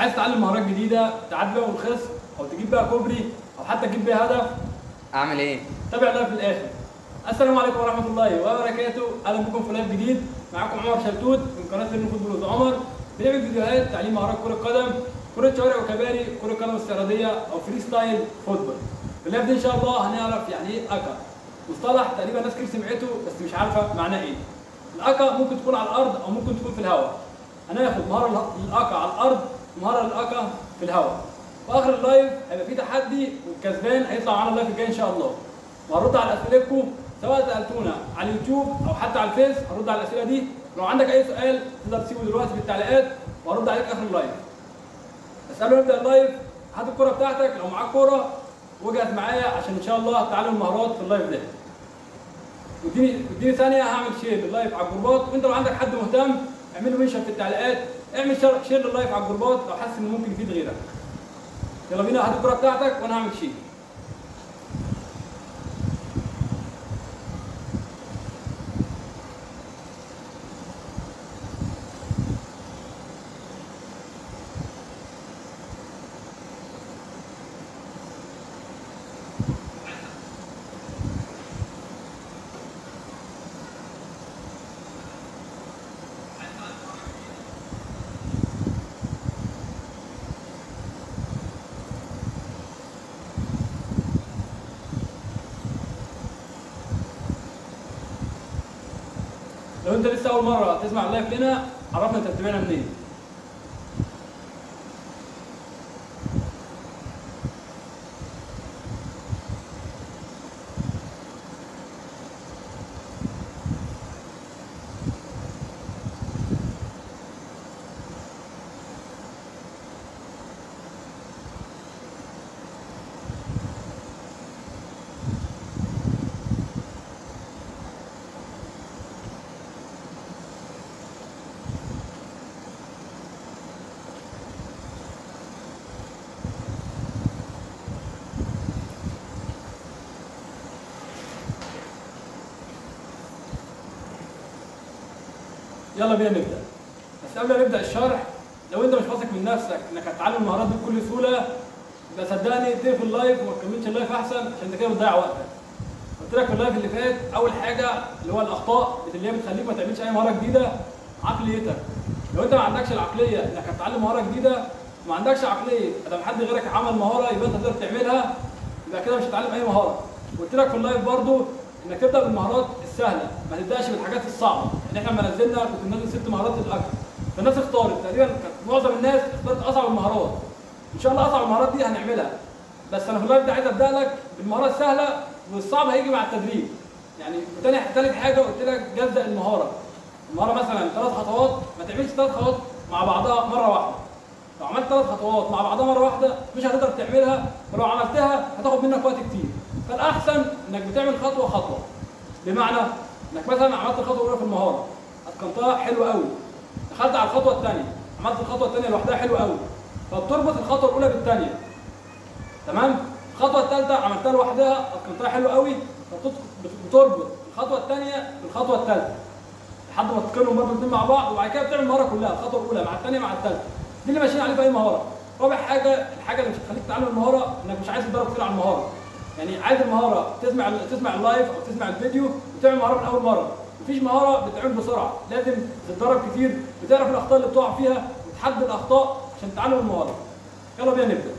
عايز تتعلم مهارات جديده تعدي بيها من الخصم او تجيب بيها كوبري او حتى تجيب بيها هدف اعمل ايه تابع اللايف للاخر السلام عليكم ورحمه الله وبركاته اهلا بكم في لايف جديد معاكم عمر شلتوت من قناه فيلم فوتبول عمر بنعمل فيديوهات تعليم مهارات كره قدم كره شوارع وكباري كره قدم استعراضيه او فري ستايل فوتبول في اللايف ده ان شاء الله هنعرف يعني ايه اكا مصطلح تقريبا ناس كتير سمعته بس مش عارفه معناه ايه الاكا ممكن تكون على الارض او ممكن تكون في الهواء هناخد مهاره للاكا على الارض ومهاره للاكا في الهواء في اخر اللايف هيبقى في تحدي والكسبان هيطلع معانا اللايف الجاي ان شاء الله وهرد على اسئلتكم سواء سالتونا على اليوتيوب او حتى على الفيس هرد على الاسئله دي لو عندك اي سؤال تقدر تسيبه دلوقتي في التعليقات وهرد عليك اخر اللايف بس قبل ما نبدا اللايف هات الكوره بتاعتك لو معاك كوره واجهز معايا عشان ان شاء الله تتعلم المهارات في اللايف ده واديني اديني ثانيه هعمل شير لللايف على الجروبات وانت لو عندك حد مهتم اعمل له منشن في التعليقات اعمل شير, شير لللايف على الجروبات لو حاسس انه ممكن يفيد غيرك يلا بينا هات الكوره بتاعتك وانا هعمل شير لو انت لسه اول مره تسمع اللايف لنا عرفنا انت بتتابعنا منين يلا بينا نبدا بس قبل ما نبدا الشرح لو انت مش واثق من نفسك انك هتتعلم المهارات دي بكل سهوله يبقى صدقني تقفل اللايف وما تكملش اللايف احسن عشان انت كده بتضيع وقتك قلت لك في اللايف اللي فات اول حاجه اللي هو الاخطاء اللي هي بتخليك ما تعملش اي مهاره جديده عقليتك لو انت ما عندكش العقليه انك هتتعلم مهاره جديده وما عندكش عقليه ادام حد غيرك عمل مهاره يبقى انت تقدر تعملها يبقى كده مش هتتعلم اي مهاره قلت لك في اللايف برضو انك تبدا بالمهارات السهله ما تبداش بالحاجات الصعبه ان احنا لما نزلنا كنت نازل ست مهارات للاكل فالناس اختارت تقريبا كانت معظم الناس اختارت اصعب المهارات ان شاء الله اصعب المهارات دي هنعملها بس انا في اللايف ده عايز ابدا لك بالمهاره السهله والصعب هيجي مع التدريب يعني تاني ثالث حاجه قلت لك جزء المهاره المهاره مثلا ثلاث خطوات ما تعملش ثلاث خطوات مع بعضها مره واحده لو عملت ثلاث خطوات مع بعضها مره واحده مش هتقدر تعملها ولو عملتها هتاخد منك وقت كتير فالاحسن انك بتعمل خطوه خطوه بمعنى انك مثلا عملت الخطوه الاولى في المهاره اتقنتها حلو قوي دخلت على الخطوه الثانيه عملت الخطوه الثانيه لوحدها حلو قوي فبتربط الخطوه الاولى بالثانيه تمام الخطوه الثالثه عملتها لوحدها اتقنتها حلو قوي فبتربط الخطوه الثانيه بالخطوه الثالثه لحد ما تتقنهم برضه الاثنين مع بعض وبعد كده بتعمل المهاره كلها الخطوه الاولى مع الثانيه مع الثالثه دي اللي ماشيين عليه في اي مهاره رابع حاجه الحاجه اللي مش هتخليك تتعلم المهاره انك مش عايز تتدرب كتير على المهاره يعني عايز المهاره تسمع تسمع اللايف او تسمع الفيديو وتعمل مهاره من اول مره مفيش مهاره بتتعمل بسرعه لازم تتدرب كتير وتعرف الاخطاء اللي بتقع فيها وتحدد الاخطاء عشان تتعلم المهاره يلا بينا نبدا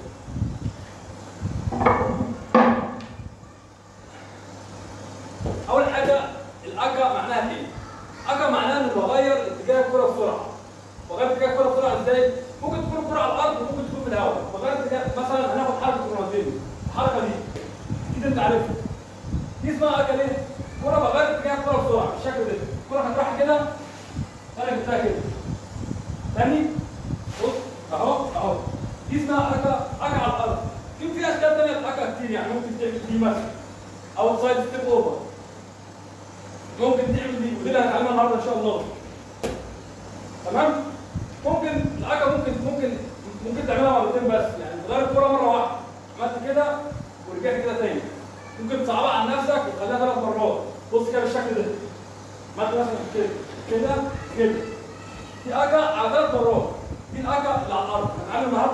اول حاجه الاكا معناها ايه اكا معناها انه بغير اتجاه الكره بسرعه بغير اتجاه الكره بسرعه ازاي ممكن تكون الكره على الارض وممكن تكون في الهواء بغير اتجاه مثلا هناخد حركه رونالدينيو الحركه دي اكيد انت عارفها دي اسمها اكا ليه كره بغير اتجاه الكره بسرعه بالشكل ده الكره هتروح كده انا جبتها كده ثاني بص اهو اهو دي اسمها اكا اكا على الارض في في اشكال ثانيه الاكا كتير يعني ممكن تعمل دي مثلا او سايد ستيب اوفر ممكن تعمل دي ودي اللي هنتعلمها النهارده ان شاء الله تمام ممكن الاكا ممكن ممكن ممكن تعملها مرتين بس يعني تغير الكره مره واحده عملت كده ورجعت كده تاني ممكن تصعبها على نفسك وتخليها ثلاث مرات بص كده بالشكل ده عملت مثلا كده كده كده دي اكا على ثلاث مرات دي الاكا اللي على الارض هنتعلم النهارده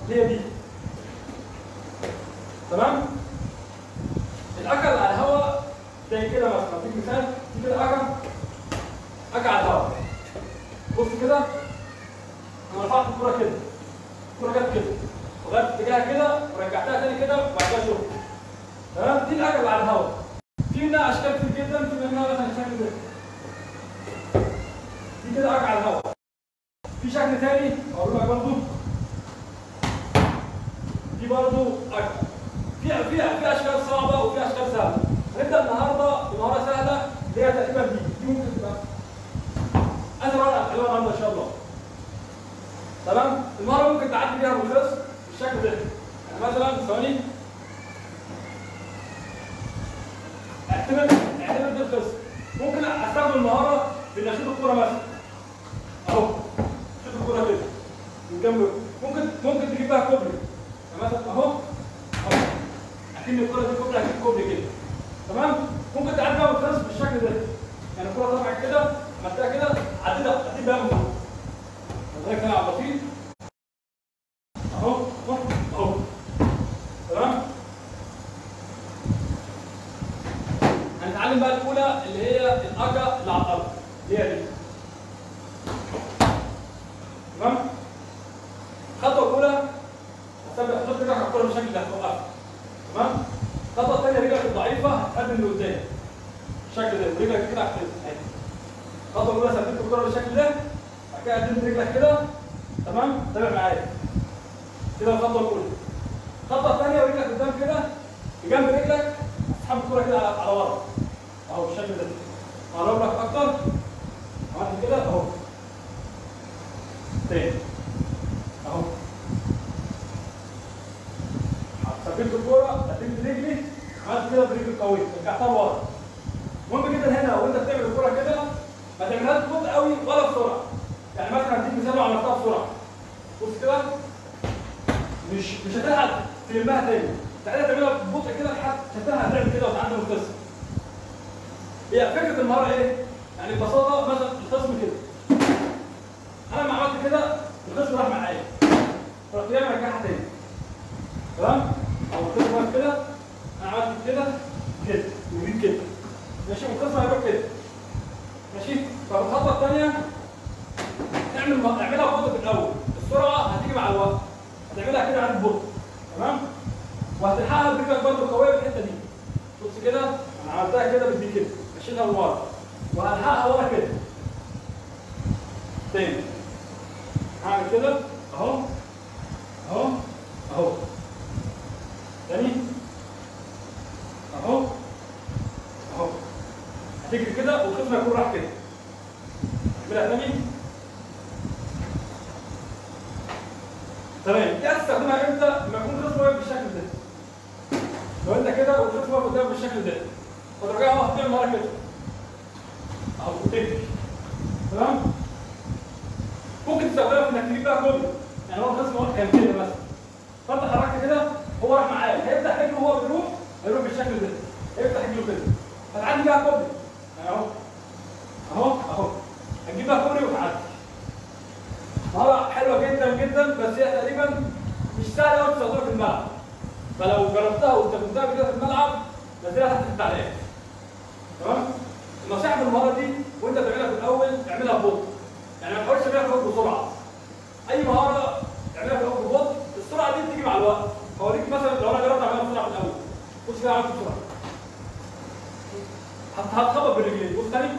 هي دي تمام الاكل على الهواء زي كده مثلا اديك مثال دي كده اكل اكل على الهواء بص كده انا رفعت الكوره كده الكوره جت كده وغيرت اتجاهها كده ورجعتها تاني كده وبعد كده شوف تمام دي الاكل على الهواء في منها اشكال كتير جدا في منها مثلا شكل ده دي كده اكل على الهواء في شكل تاني اقول لك برضه دي برضه اكل في في في اشكال صعبه وفي اشكال سهله هنبدا النهارده بمهاره سهله اللي هي تقريبا دي دي ممكن تبقى انا بقى هتعلمها النهارده ان شاء الله تمام المهاره ممكن تعدي بيها بالخصم بالشكل ده يعني مثلا ثواني اعتبر اعتبر دي الخصم ممكن استخدم المهاره في نشيط الكوره مثلا اهو شوف الكوره كده من جنب ممكن ممكن تجيب بها كوبري يعني مثلا اهو اهو اكن الكوره دي كوبري اكن كوبري كده تمام ممكن تعدي بها بالخصم بالشكل ده يعني الكوره طلعت كده عملتها كده عديتها عديت بها من فوق لذلك انا على البسيط اهو اهو اهو تمام هنتعلم بقى الاولى اللي هي الاكا اللي على الارض هي دي تمام الخطوه الاولى هتثبت هتحط رجلك على الكوره بالشكل ده توقفها تمام الخطوه الثانيه رجلك الضعيفه هتقدم لقدام بالشكل ده ورجلك كده هتقدم اهي الخطوه الاولى ثبت الكوره بالشكل ده بعد كده قدمت رجلك كده تمام تابع معايا كده الخطوه الاولى الخطوه الثانيه ورجلك قدام كده بجنب رجلك اسحب الكوره كده على على ورا اهو بالشكل ده اقرب لك اكتر عملت كده اهو تاني اهو ثبت الكوره قدمت رجلي عملت كده برجل قوي رجعتها لورا المهم جدا هنا وانت بتعمل الكوره كده ما تعملهاش ببطء قوي ولا بسرعه يعني مثلا هديك مثال لو عملتها بسرعه بص كده مش مش هتلحق تلمها تاني تعالى تعملها ببطء كده لحد مش هتلحق تعمل كده وتعدي من القسم هي فكره المهاره ايه؟ يعني ببساطه مثلا الخصم كده انا لما عملت كده الخصم راح معايا رحت جاي مرجعها تاني تمام؟ او الخصم واقف كده انا عملت كده كده وجيت كده ماشي والخصم هيروح كده ماشي فالخطوه الثانيه اعمل اعملها ببطء في الاول السرعه هتيجي مع الوقت هتعملها كده عند ببطء تمام وهتلحقها برجلك برضه قويه في الحته دي بص كده انا عملتها كده بدي كده مشيتها لورا وهلحقها ورا كده تاني هعمل كده اهو اهو اهو تاني اهو اهو هتجري كده والخصم هيكون راح كده اعملها تاني تمام دي هتستخدمها امتى؟ لما يكون الخصم واقف بالشكل ده لو انت كده والخصم واقف قدامك بالشكل ده فتروح جاي واحد تعمل مره كده او تجري تمام؟ ممكن تستخدمها في انك تجيب بقى كوبري يعني هو الخصم واقف كان كده مثلا فانت حركت كده هو راح معاك هيفتح رجله وهو بيروح هيروح بالشكل ده هيفتح رجله كده فتعدي بقى كوبري يعني اهو اهو اهو هتجيب بقى كوبري وتعدي مهارة حلوة جدا جدا بس هي تقريبا مش سهلة قوي تستخدمها في الملعب فلو جربتها واستخدمتها كده في الملعب نزلها تحت التعليقات تمام؟ النصيحة في المهارة دي وانت بتعملها في الأول اعملها ببطء يعني ما تحاولش تعملها في الأول بسرعة أي مهارة تعملها في الأول ببطء السرعة دي بتيجي مع الوقت هوريك مثلا لو أنا جربت أعملها بسرعة في الأول بص كده عملت بسرعة هت- هتخبط بالرجلين بص تاني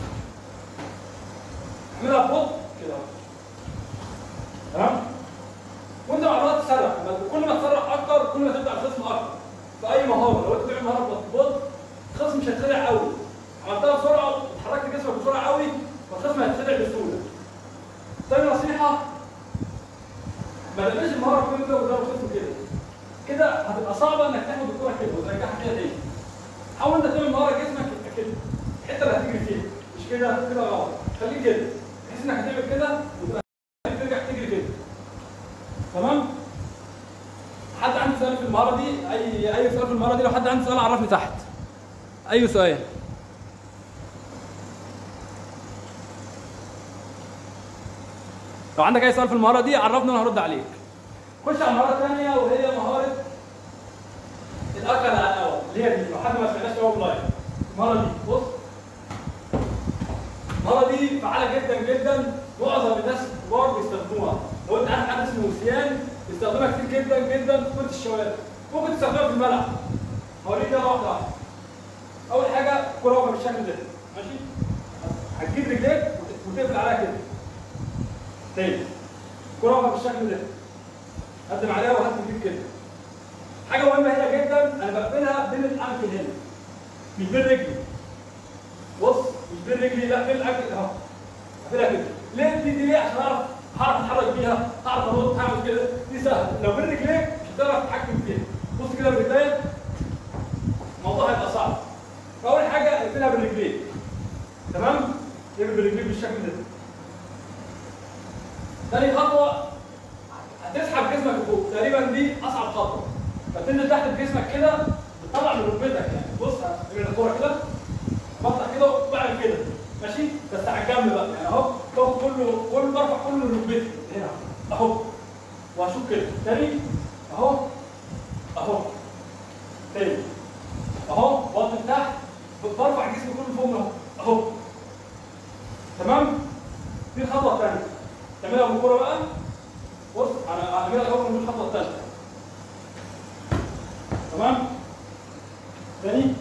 اعملها ببطء كده اهو تمام وانت مع الوقت تسرع بس كل ما تسرع اكتر كل ما تبدا الخصم اكتر في اي مهاره لو انت بتعمل مهاره ببطء الخصم مش هيتخدع قوي عملتها بسرعه وحركت جسمك بسرعه قوي فالخصم هيتخدع بسهوله تاني نصيحه ما تبقاش المهاره كل ده قدام الخصم كده كده هتبقى صعبه انك تاخد الكوره كده وترجعها كده تاني حاول انت تعمل مهاره جسمك يبقى كده الحته اللي هتجري فيها مش كده كده غلط خليك كده بحيث انك هتعمل كده وتبقى ترجع تجري كده تمام حد عنده سؤال في المهاره دي اي اي سؤال في المهاره دي لو حد عنده سؤال عرفني تحت اي سؤال لو عندك اي سؤال في المهاره دي عرفني وانا هرد عليك خش على مهاره ثانيه وهي مهاره الاكل على الاول اللي هي دي لو حد ما سمعناش هو لايف المهاره دي بص المهاره دي فعاله جدا جدا معظم الناس الكبار بيستخدموها لو انت عارف حد اسمه وسيان بيستخدمها كتير جدا جدا في كره الشوارع ممكن تستخدمها في الملعب هوريك يلا واحده واحده اول حاجه كره واقفه بالشكل ده ماشي هتجيب رجليك وت- وتقفل عليها كده تاني كره واقفه بالشكل ده قدم عليها وهات تجيب كده حاجه مهمه هنا جدا انا بقفلها بين الانكل هنا مش بين رجلي بص مش بين رجلي لا بين الانكل اهو اقفلها كده ليه دي دي ليه عشان اعرف هعرف اتحرك بيها هعرف انط هعمل كده دي سهله لو بين رجليك مش هتعرف تتحكم فيها بص كده برجليك الموضوع هيبقى صعب فاول حاجه اقفلها بالرجلين تمام اقفل بالرجلين بالشكل ده تاني خطوه هتسحب جسمك لفوق تقريبا دي اصعب خطوه فتنزل تحت بجسمك كده بتطلع من ركبتك يعني بص هعمل الكوره كده بطلع كده وبعمل كده ماشي بس على الجنب بقى يعني اهو فوق كله كله برفع كله ركبتي هنا اهو وهشوف كده تاني اهو اهو تاني اهو بطن تحت برفع جسمي كله فوق اهو اهو تمام دي الخطوه الثانيه تعملها بالكوره بقى بص انا هعملها الاول من الخطوه الثالثه تمام تاني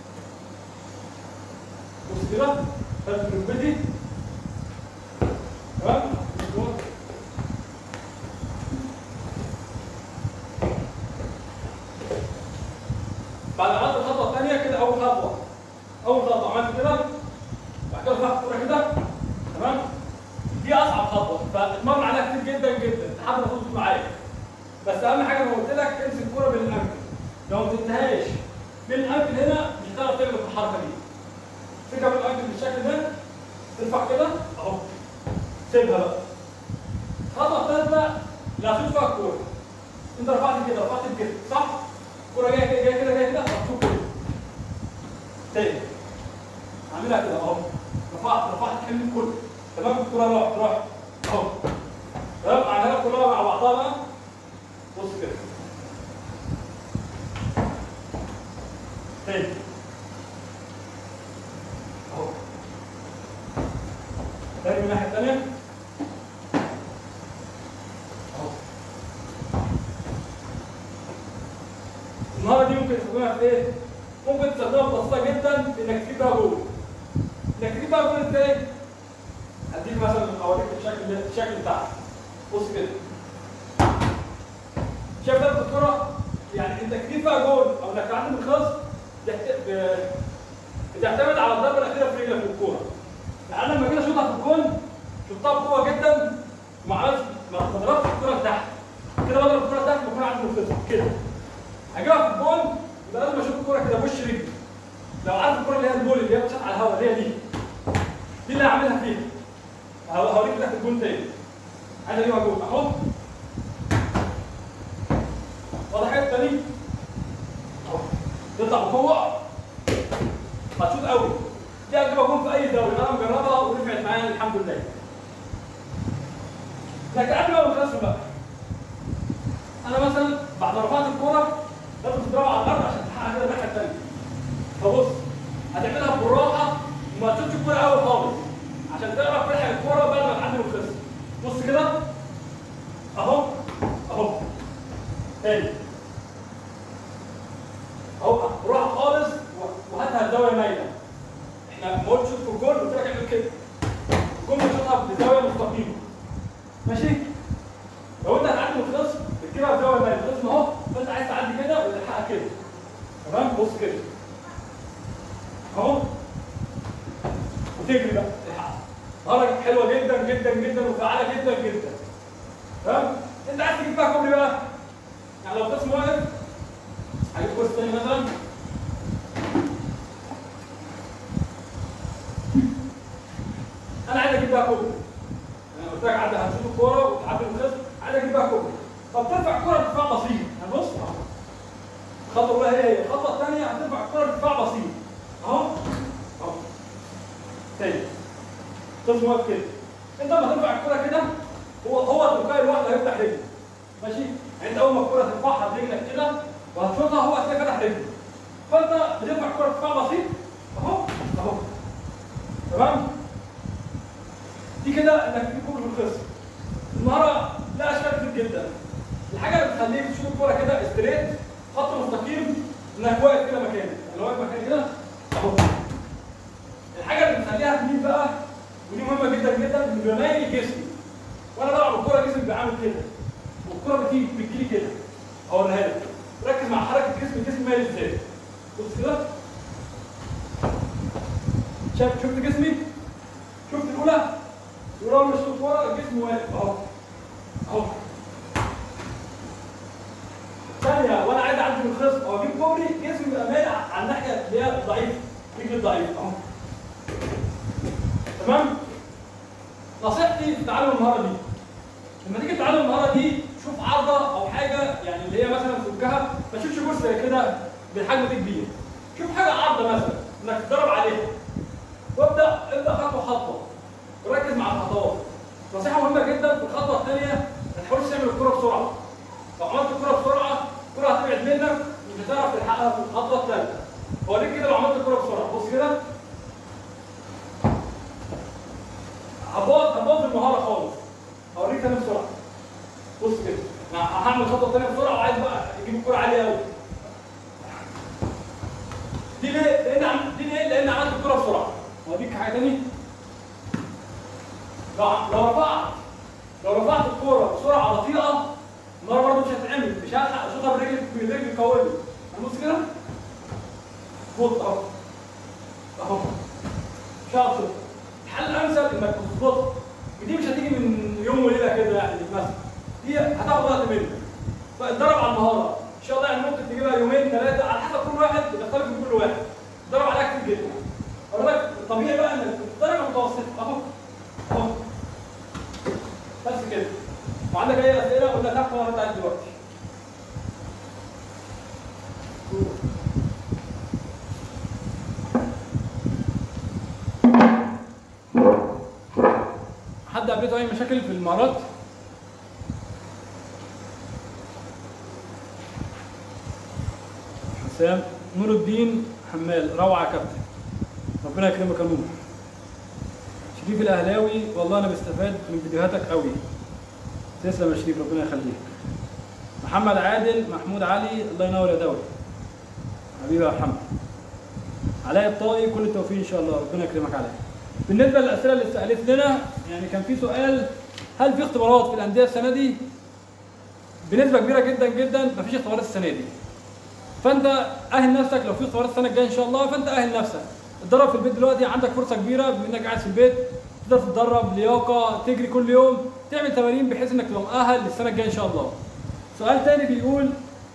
بص كده ثلاث ركبتي تمام بعد ما عملت الخطوه الثانيه كده اول خطوه اول خطوه عملت كده بعد كده رفعت الكوره كده تمام دي اصعب خطوه فاتمرن عليها كتير جدا جدا لحد ما تظبط معايا بس اهم حاجه زي ما قلت لك امسك الكوره بين الانكل لو ما مسكتهاش بين الانكل هنا مش هتعرف تعمل الحركه دي امسكها بين الانكل بالشكل ده ترفع كده اهو سيبها بقى الخطوه الثالثه لا تشوف فيها الكوره انت رفعت كده رفعت كده صح؟ الكوره جايه كده جايه كده جايه كده هتشوف كده تاني اعملها كده اهو رفعت رفعت الحمل كله تمام الكوره راحت راحت اهو تمام اعملها كلها مع بعضها بقى بص كده تاني اهو تاني من الناحيه الثانيه اهو المهاره دي ممكن تستخدمها في ايه؟ ممكن تستخدمها بسيطه جدا في انك تجيب بيها جول انك تجيب بيها جول ازاي؟ هديك مثلا اوريك الشكل ده الشكل بتاعها بص كده شايف ده الكوره يعني انت تجيب فيها جول او انك تعدي من الخصم بتحت- ب- بتعتمد على الضربه الاخيره في رجلك في الكوره يعني أنا لما جيت اشوطها في الجون شوطها بقوه جدا وما عملتش ما ما ضربتش الكوره لتحت كده بضرب الكوره لتحت بكون عندي الخصم كده هجيبها في الجون يبقى لازم اشوف الكوره كده بوش رجلي لو عارف الكوره اللي هي الجول اللي هي بتشاط على الهواء اللي هي دي دي اللي هعملها فيها هو- هوريك تحت الجون تاني عايز اجيبها جول اهو واضح حاجه تاني اهو تطلع بقوه هتشوط قوي دي هتجيبها جول في اي دوري انا مجربها ونفعت معايا الحمد لله لكن قبل ما نخلص بقى انا مثلا بعد ما رفعت الكوره لازم تضربها على الارض عشان تحقق كده الناحيه الثانيه فبص هتعملها بالراحه وما تشوفش الكوره قوي خالص عشان تعرف تلحق الكوره بعد ما تعدي من الخصم بص كده اهو اهو تاني اهو روح خالص و- وهاتها بزاويه مايله احنا ما قلتش شوط في الجول قلت لك اعمل كده الجول بتشوطها بزاويه مستقيمه ماشي لو انت هتعدي من الخصم بتجيبها بزاويه مايله الخصم اهو فانت عايز تعدي كده وتلحقها كده تمام بص كده اهو وتجري بقى تلحقها مهارة حلوة جدا جدا جدا وفعالة جدا جدا تمام انت عايز تجيب بقى كوبري بقى يعني لو قسم واقف هجيب كورس تاني مثلا انا عايز اجيب بقى كوبري انا قلت لك عدى هتشوط الكوره وتعدي من الخصم عايز اجيب بقى كوبري فبترفع الكوره ارتفاع بسيط يعني بص اهو الخطوه الاولى هي هي الخطوه الثانيه هترفع الكوره ارتفاع بسيط اهو اهو تاني قسم واقف كده انت لما ترفع الكوره كده هو هو تلقائي لوحده هيفتح رجله ماشي يعني انت اول ما الكره ترفعها برجلك كده وهتشوطها هو هتلاقي فتح رجله فانت بترفع الكره ارتفاع بسيط اهو اهو تمام دي كده انك تجيب كوره في الخصم المهاره لها اشكال كتير جدا الحاجه اللي بتخليك تشوط الكوره كده ستريت خط مستقيم انك واقف كده مكانك يعني واقف مكانك كده اهو الحاجه اللي بتخليها تميل بقى ودي مهمه جدا جدا ان بيبقى مايل جسمي وانا بلعب الكوره جسمي بيبقى عامل كده والكوره بتيجي بتجيلي كده اوريها لك ركز مع حركه جسمي جسمي مايل ازاي بص كده شايف شفت جسمي شفت الاولى الاولى مش الكوره الجسم واقف اهو اهو ثانيه وانا عايز اعدي من الخصم او اجيب كوبري جسمي بيبقى مايل على الناحيه اللي هي ضعيفه رجلي ضعيفه اهو تمام نصيحتي في تعلم المهاره دي لما تيجي تتعلم المهاره دي شوف عرضه او حاجه يعني اللي هي مثلا فكها ما تشوفش جزء زي كده بالحجم دي كبير شوف حاجه عرضه مثلا انك تتدرب عليها وابدا ابدا خطوه خطوه وركز مع الخطوات نصيحه مهمه جدا في الخطوه الثانيه ما تحاولش تعمل الكره بسرعه لو عملت الكره بسرعه الكره هتبعد منك مش هتعرف تلحقها في الخطوه الثالثه اوريك كده لو عملت الكره بسرعه بص كده هبوظ هبوظ المهاره خالص اوريك تاني بسرعه بص كده انا هعمل خطوه ثانيه بسرعه وعايز بقى اجيب الكره عاليه قوي دي ليه؟ لان عم... دي ليه؟ لان عملت الكره بسرعه اوريك حاجه ثانيه لو لو رفعت لو رفعت الكوره بسرعه بطيئه المره برضه مش هتتعمل مش هلحق اشوطها برجلي برجلي القويه بص كده بص اهو اهو مش هعرف اشوطها الحل الامثل انك تظبطها ودي مش هتيجي من يوم وليله كده يعني مثلا دي هتاخد وقت منك فاتدرب على المهاره ان شاء الله يعني ممكن تجيبها يومين ثلاثه على حسب كل واحد بتختلف من كل واحد اتدرب عليها كتير جدا اقول لك الطبيعي بقى انك تتدرب متوسط اهو اهو بس كده وعندك اي اسئله قلنا تحت وانا هرد عليك دلوقتي حد قابلته اي مشاكل في المهارات؟ حسام نور الدين حمال روعه يا كابتن ربنا يكرمك يا نور شريف الاهلاوي والله انا بستفاد من فيديوهاتك قوي تسلم يا شريف ربنا يخليك محمد عادل محمود علي الله ينور يا دولي حبيبي يا محمد علاء الطائي كل التوفيق ان شاء الله ربنا يكرمك عليا بالنسبه للاسئله اللي اتسالت لنا يعني كان في سؤال هل في اختبارات في الانديه السنه دي بنسبه كبيره جدا جدا مفيش اختبارات السنه دي فانت اهل نفسك لو في اختبارات السنه الجايه ان شاء الله فانت اهل نفسك اتدرب في البيت دلوقتي عندك فرصه كبيره بما انك قاعد في البيت تقدر تتدرب لياقه تجري كل يوم تعمل تمارين بحيث انك تبقى مؤهل للسنه الجايه ان شاء الله سؤال تاني بيقول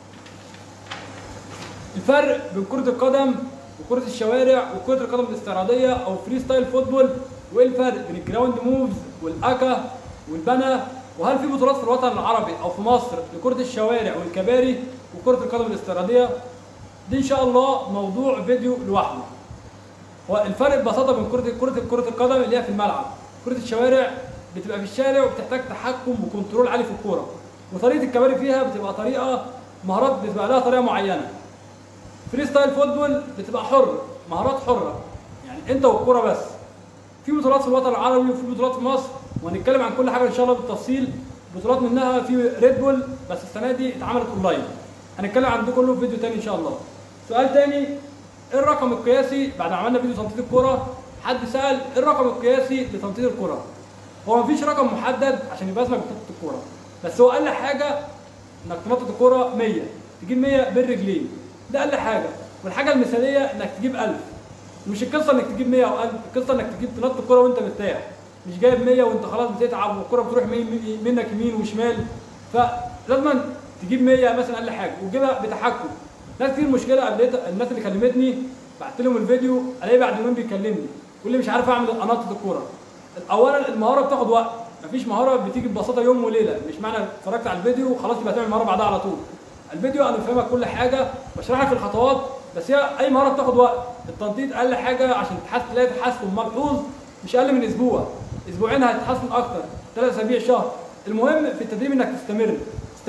الفرق بين كره القدم وكره الشوارع وكره القدم الاستعراضيه او فري ستايل فوتبول وايه الفرق بين الجراوند موفز والاكا والبنا وهل في بطولات في الوطن العربي او في مصر لكره الشوارع والكباري وكره القدم الاستعراضيه دي ان شاء الله موضوع فيديو لوحده هو الفرق ببساطه بين كره كره كره القدم اللي هي في الملعب كره الشوارع بتبقى في الشارع وبتحتاج تحكم وكنترول عالي في الكوره وطريقه الكباري فيها بتبقى طريقه مهارات بتبقى لها طريقه معينه فري ستايل فوتبول بتبقى حر مهارات حره يعني انت والكوره بس في بطولات في الوطن العربي وفي بطولات في مصر وهنتكلم عن كل حاجه ان شاء الله بالتفصيل بطولات منها في ريد بول بس السنه دي اتعملت اونلاين هنتكلم عن ده كله في فيديو تاني ان شاء الله سؤال تاني ايه الرقم القياسي بعد ما عملنا فيديو تنطيط الكوره حد سال ايه الرقم القياسي لتنطيط الكوره هو مفيش رقم محدد عشان يبقى اسمك بتنطط الكوره بس هو اقل حاجه انك تنطط الكوره 100 تجيب 100 بالرجلين ده اقل حاجه والحاجه المثاليه انك تجيب 1000 مش القصه انك تجيب 100 او 1000 القصه انك تجيب تنط الكوره وانت مرتاح مش جايب 100 وانت خلاص بتتعب والكوره بتروح مين- منك يمين وشمال فلازم تجيب 100 مثلا اقل حاجه وتجيبها بتحكم ناس كتير مشكله قابلت الناس اللي كلمتني بعت لهم الفيديو الاقي بعد يومين بيكلمني يقول لي مش عارف اعمل انطط الكوره اولا المهاره بتاخد وقت مفيش مهاره بتيجي ببساطه يوم وليله مش معنى اتفرجت على الفيديو وخلاص يبقى تعمل مهاره بعدها على طول الفيديو انا بفهمك كل حاجه بشرح لك الخطوات بس هي اي مهاره بتاخد وقت التنطيط اقل حاجه عشان تحس تلاقي تحسن ملحوظ مش اقل من اسبوع اسبوعين هتتحسن اكتر ثلاث اسابيع شهر المهم في التدريب انك تستمر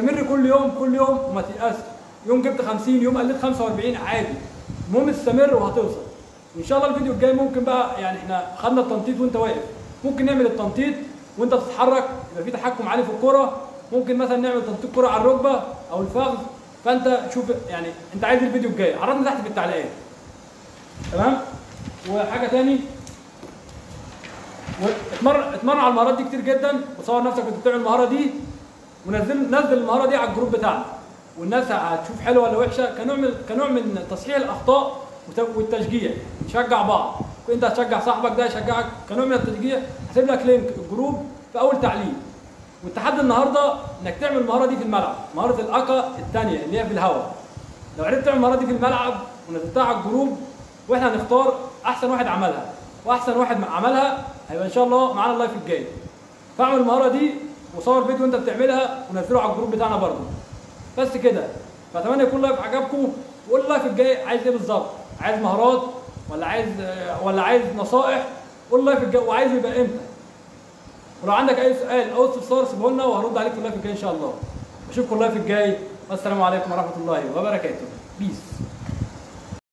استمر كل يوم كل يوم وما تيأس يوم جبت 50 يوم قلت 45 عادي المهم استمر وهتوصل وان شاء الله الفيديو الجاي ممكن بقى يعني احنا خدنا التنطيط وانت واقف ممكن نعمل التنطيط وانت بتتحرك يبقى في تحكم عالي في الكرة ممكن مثلا نعمل تنطيط كرة على الركبة او الفخذ فانت شوف يعني انت عايز الفيديو الجاي عرضنا تحت في التعليقات تمام وحاجه تاني واتمرن اتمرن على المهارات دي كتير جدا وصور نفسك وانت بتعمل المهاره دي ونزل نزل المهاره دي على الجروب بتاعنا والناس هتشوف حلوه ولا وحشه كنوع من كنوع من تصحيح الاخطاء وت- والتشجيع نشجع بعض انت هتشجع صاحبك ده يشجعك كنوع من التشجيع هسيب لك لينك الجروب في اول تعليق والتحدي النهارده انك تعمل المهاره دي في الملعب مهاره الاكا الثانيه اللي هي في الهواء لو عرفت تعمل المهاره دي في الملعب ونزلتها على الجروب واحنا هنختار احسن واحد عملها واحسن واحد ما عملها هيبقى ان شاء الله معانا اللايف الجاي فاعمل المهاره دي وصور فيديو وانت بتعملها ونزله على الجروب بتاعنا برضه بس كده فاتمنى يكون اللايف عجبكم وقول اللايف الجاي عايز ايه بالظبط عايز مهارات ولا عايز ولا عايز نصائح قول اللايف الجاي وعايز يبقى امتى ولو عندك اي سؤال او استفسار سيبه لنا وهرد عليك في اللايف الجاي ان شاء الله اشوفكم اللايف الجاي والسلام عليكم ورحمه الله وبركاته بيس